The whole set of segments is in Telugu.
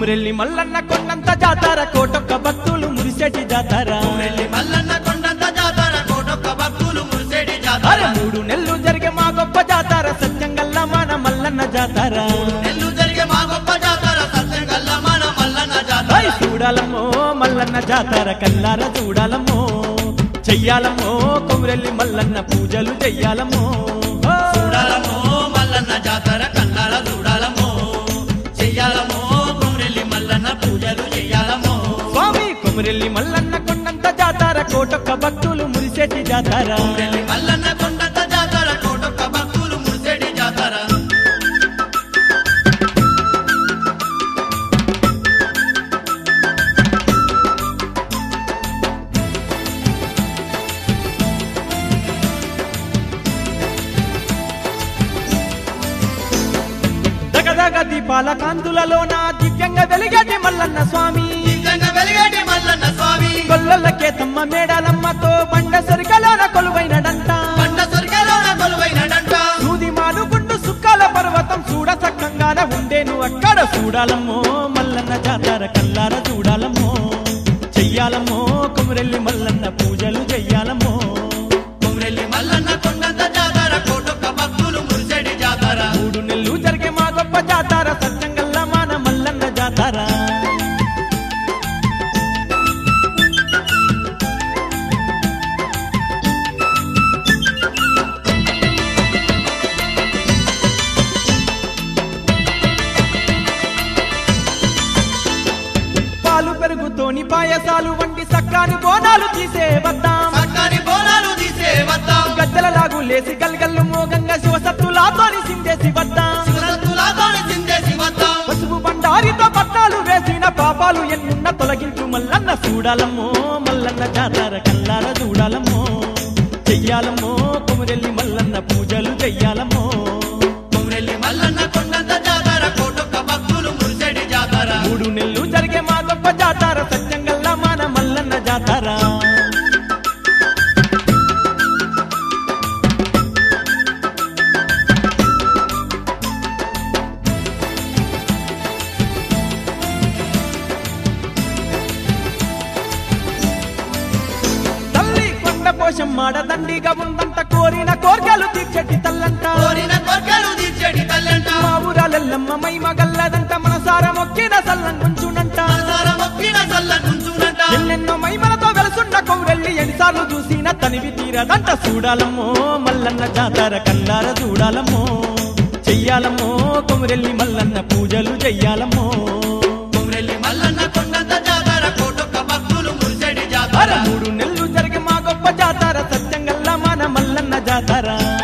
కొమరెల్లి మల్లన్న కొండంత జాతార కోటొక్క భక్తులు మురిసెటి జాతార వెళ్ళి మల్లన్న కొండంత జాతర కోటొక్క భక్తులు మురిసేటి అరే జాతర మూడు నెలలు జరిగే మా గొప్ప జాతార సత్యంగల్ల మన మల్లన్న జాతార నెల్లు జరిగే మా గొప్ప జాతర సత్యం గల్ల మన మల్లన్న జాతర ఐ చూడాలమ్మో మల్లన్న జాతార కల్లార చూడాలమ్మో చెయ్యాలమ్మో కొమరెల్లి మల్లన్న పూజలు చెయ్యాలమ్మో ఓ! చూడాలమో మల్లన్న జాతర కన్నాల చూడాలమో చెయ్యాలమో కొమరెల్లి మల్లన్న పూజలు చెయ్యాలమో స్వామి కొమరెల్లి మల్లన్న కొండంత జాతార కోటొక్క భక్తులు మురిసెటి జాతార కొమరెల్లి మల్లన్న కొండంత జాతర కోటొక్క భక్తులు మురిసేటి జాతర దగదగ దీపాల కాంతులలోన దివ్యంగా వెలిగేటి మల్లన్న స్వామి నిజంగా వెలిగేటి మల్లన్న స్వామి కొల్లలకే తమ్మ మేడాలమ్మతో బండ సరికలోన కొలువైనడంట పండ స్వర్గలోన కొలువైనడంట సూది మానుగుండు సుక్కాల పర్వతం చూడ సక్కంగానే ఉండేను అక్కడ చూడాలమ్మో మల్లన్న జాతర కల్లార చూడాలమ్మో చెయ్యాలమ్మో కొమరెల్లి మల్లన్న పూజలు చెయ్యాలమ్మో కొమరెల్లి మల్లన్న కొండంత జాతర కోటొక్క భక్తులు మురిసేటి జాతర మూడు నెలలు జరిగే మా గొప్ప జాతర సత్యంగల్ల మన మల్లన్న జాతర పాలు పెరుగుతోని పాయసాలు వంటి సక్కాని బోనాలు తీసే వద్దాం సక్కని బోనాలు తీసే వద్దాం గద్దెల లాగు లేసి గల్గల్లు మోగంగా శివసత్తులాతోని సిందేసి వద్దాం శివరత్తులతోని సిందేసి వద్దాం పసుపు బండారితో పట్టాలు వేసిన పాపాలు ఎన్నున్న తొలగించు మల్లన్న చూడాలమ్మో మల్లన్న జాతర కల్లార చూడాలమ్మో చెయ్యాలమ్మో కొమురెల్లి మల్లన్న పూజలు చెయ్యాలమ్మో కొమరెల్లి మల్లన్న కొండంత జాతర కోటొక్క భక్తులు మురిసేటి జాతర మూడు నెలలు జరిగే మా గొప్ప జాతర సత్యంగల్ల మన మల్లన్న జాతర తల్లి కొండ పోషం మాడ దండిగా ఉందంట కోరిన కోర్కెలు తీర్చటి తల్లంట కోరిన కొర్కలు తీర్చేటి తల్లంట మా ఊరాలెల్లమ్మ మై మగల్లదంట మనసార మొక్కిన సల్లం గుంచునంట మనసార మొక్కిన చల్ల నుంచునంట ఎన్నెన్నో మైమలతో వెలుసున్న కౌరెల్లి ఎన్నిసార్లు చూసిన తనివి తీరదంట చూడాలమ్మో మల్లన్న జాతర కల్లార చూడాలమ్మో చెయ్యాలమ్మో కొమురెల్లి మల్లన్న పూజలు చెయ్యాలమ్మో కొమరెల్లి మల్లన్న కొండంత జాతర కోటొక్క భక్తులు మురిసేటి అర జాతర మూడు నెలలు జరిగే మా గొప్ప జాతర సత్యంగల్ల మన మల్లన్న జాతర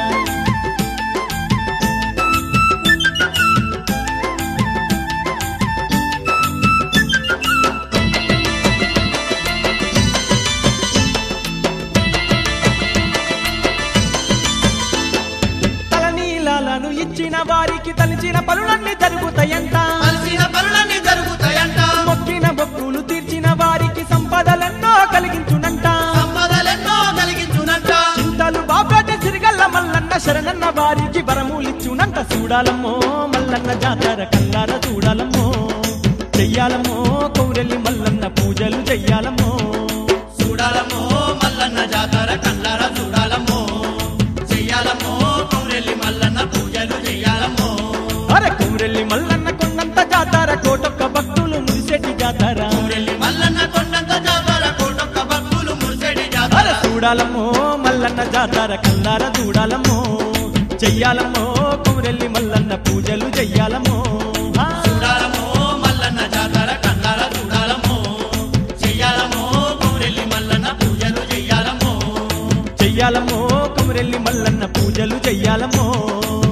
తలనీలాలను ఇచ్చిన వారికి తలిచిన పనులన్నీ జరుగుతాయంట కలిసిన పనులన్నీ జరుగుతాయంట మొక్కిన మొక్కులు తీర్చిన వారికి సంపదలెన్నో కలిగించునంట సంపదలెన్నో కలిగించునంట చింతలు బాపేట సిరిగల్ల మల్లన్న శరణన్న వారికి వరములిచ్చునంట చూడాలమ్మో మల్లన్న జాతర కల్లార చూడాలమ్మో చెయ్యాలమ్మో కౌరెల్లి మల్లన్న పూజలు చెయ్యాలమ్మో చూడాలమ్మో మల్లన్న జాతర కన్నార చూడాలమ్మో చెయ్యాలమ్మో కొమరెల్లి మల్లన్న పూజలు చెయ్యాలమ్మో అరే కౌరెల్లి మల్లన్న కొండంత జాతర కోటొక్క భక్తులు మురిసెటి జాతర కొమరెల్లి మల్లన్న కొండంత జాతర కోటొక్క భక్తులు మురిసేటి జాతర అరే చూడాలమ్మో మల్లన్న జాతర కల్లార చూడాలమ్మో చెయ్యాలమ్మో కౌరెల్లి మల్లన్న పూజలు చెయ్యాలమ్మో ఆ. చూడాలమ్మో మల్లన్న జాతర కన్నార చూడాలమ్మో చెయ్యాలమ్మో కొమరెల్లి మల్లన్న పూజలు చెయ్యాలమ్మో చెయ్యాలమ్మో కొమరెల్లి మల్లన్న పూజలు చెయ్యాలమ్మో